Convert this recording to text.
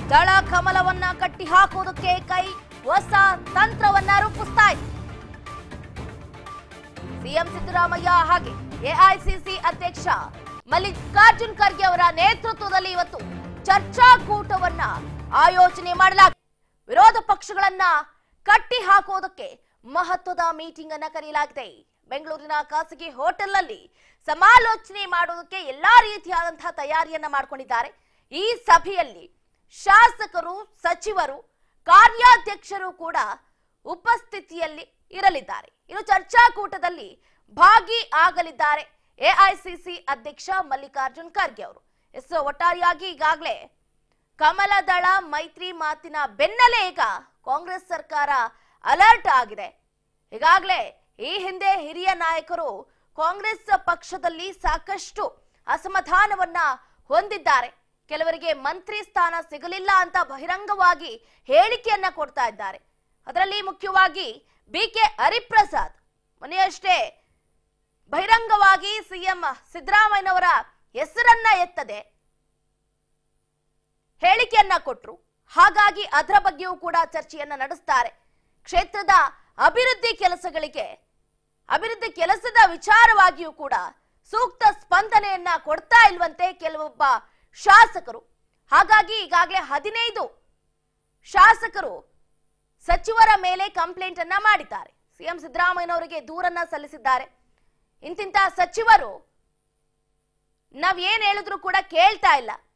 ದಳ ಕಮಲವನ್ನ ಕಟ್ಟಿ ಹಾಕುವುದಕ್ಕೆ ಕೈ ಹೊಸ ತಂತ್ರವನ್ನ ರೂಪಿಸ್ತಾ ಇದೆ ಸಿಎಂ ಸಿದ್ದರಾಮಯ್ಯ ಹಾಗೆ ಎಐಸಿಸಿ ಅಧ್ಯಕ್ಷ ಮಲ್ಲಿಕಾರ್ಜುನ್ ಖರ್ಗೆ ಅವರ ನೇತೃತ್ವದಲ್ಲಿ ಇವತ್ತು ಚರ್ಚಾಕೂಟವನ್ನ ಆಯೋಜನೆ ಮಾಡಲಾಗಿದೆ ವಿರೋಧ ಪಕ್ಷಗಳನ್ನ ಕಟ್ಟಿ ಹಾಕುವುದಕ್ಕೆ ಮಹತ್ವದ ಮೀಟಿಂಗ್ ಅನ್ನ ಕರೆಯಲಾಗಿದೆ ಬೆಂಗಳೂರಿನ ಖಾಸಗಿ ಹೋಟೆಲ್ನಲ್ಲಿ ಸಮಾಲೋಚನೆ ಮಾಡುವುದಕ್ಕೆ ಎಲ್ಲಾ ರೀತಿಯಾದಂತಹ ತಯಾರಿಯನ್ನ ಮಾಡಿಕೊಂಡಿದ್ದಾರೆ ಈ ಸಭೆಯಲ್ಲಿ ಶಾಸಕರು ಸಚಿವರು ಕಾರ್ಯಾಧ್ಯಕ್ಷರು ಕೂಡ ಉಪಸ್ಥಿತಿಯಲ್ಲಿ ಇರಲಿದ್ದಾರೆ ಇನ್ನು ಚರ್ಚಾಕೂಟದಲ್ಲಿ ಭಾಗಿ ಆಗಲಿದ್ದಾರೆ ಎಐಸಿಸಿ ಅಧ್ಯಕ್ಷ ಮಲ್ಲಿಕಾರ್ಜುನ್ ಖರ್ಗೆ ಅವರು ಎಸ್ ಒಟ್ಟಾರೆಯಾಗಿ ಈಗಾಗಲೇ ಕಮಲದಳ ಮೈತ್ರಿ ಮಾತಿನ ಬೆನ್ನಲ್ಲೇ ಈಗ ಕಾಂಗ್ರೆಸ್ ಸರ್ಕಾರ ಅಲರ್ಟ್ ಆಗಿದೆ ಈಗಾಗಲೇ ಈ ಹಿಂದೆ ಹಿರಿಯ ನಾಯಕರು ಕಾಂಗ್ರೆಸ್ ಪಕ್ಷದಲ್ಲಿ ಸಾಕಷ್ಟು ಅಸಮಾಧಾನವನ್ನ ಹೊಂದಿದ್ದಾರೆ ಕೆಲವರಿಗೆ ಮಂತ್ರಿ ಸ್ಥಾನ ಸಿಗಲಿಲ್ಲ ಅಂತ ಬಹಿರಂಗವಾಗಿ ಹೇಳಿಕೆಯನ್ನ ಕೊಡ್ತಾ ಇದ್ದಾರೆ ಅದರಲ್ಲಿ ಮುಖ್ಯವಾಗಿ ಬಿ ಕೆ ಹರಿಪ್ರಸಾದ್ ಮೊನ್ನೆಯಷ್ಟೇ ಬಹಿರಂಗವಾಗಿ ಸಿಎಂ ಸಿದ್ದರಾಮಯ್ಯನವರ ಹೆಸರನ್ನ ಎತ್ತದೆ ಹೇಳಿಕೆಯನ್ನ ಕೊಟ್ರು ಹಾಗಾಗಿ ಅದರ ಬಗ್ಗೆಯೂ ಕೂಡ ಚರ್ಚೆಯನ್ನ ನಡೆಸ್ತಾರೆ ಕ್ಷೇತ್ರದ ಅಭಿವೃದ್ಧಿ ಕೆಲಸಗಳಿಗೆ ಅಭಿವೃದ್ಧಿ ಕೆಲಸದ ವಿಚಾರವಾಗಿಯೂ ಕೂಡ ಸೂಕ್ತ ಸ್ಪಂದನೆಯನ್ನ ಕೊಡ್ತಾ ಇಲ್ವಂತೆ ಕೆಲವೊಬ್ಬ ಶಾಸಕರು ಹಾಗಾಗಿ ಈಗಾಗಲೇ ಹದಿನೈದು ಶಾಸಕರು ಸಚಿವರ ಮೇಲೆ ಕಂಪ್ಲೇಂಟ್ ಅನ್ನ ಮಾಡಿದ್ದಾರೆ ಸಿಎಂ ಸಿದ್ದರಾಮಯ್ಯನವರಿಗೆ ದೂರನ್ನ ಸಲ್ಲಿಸಿದ್ದಾರೆ ಇಂತಿಂತ ಸಚಿವರು ನಾವ್ ಏನ್ ಹೇಳಿದ್ರು ಕೂಡ ಕೇಳ್ತಾ ಇಲ್ಲ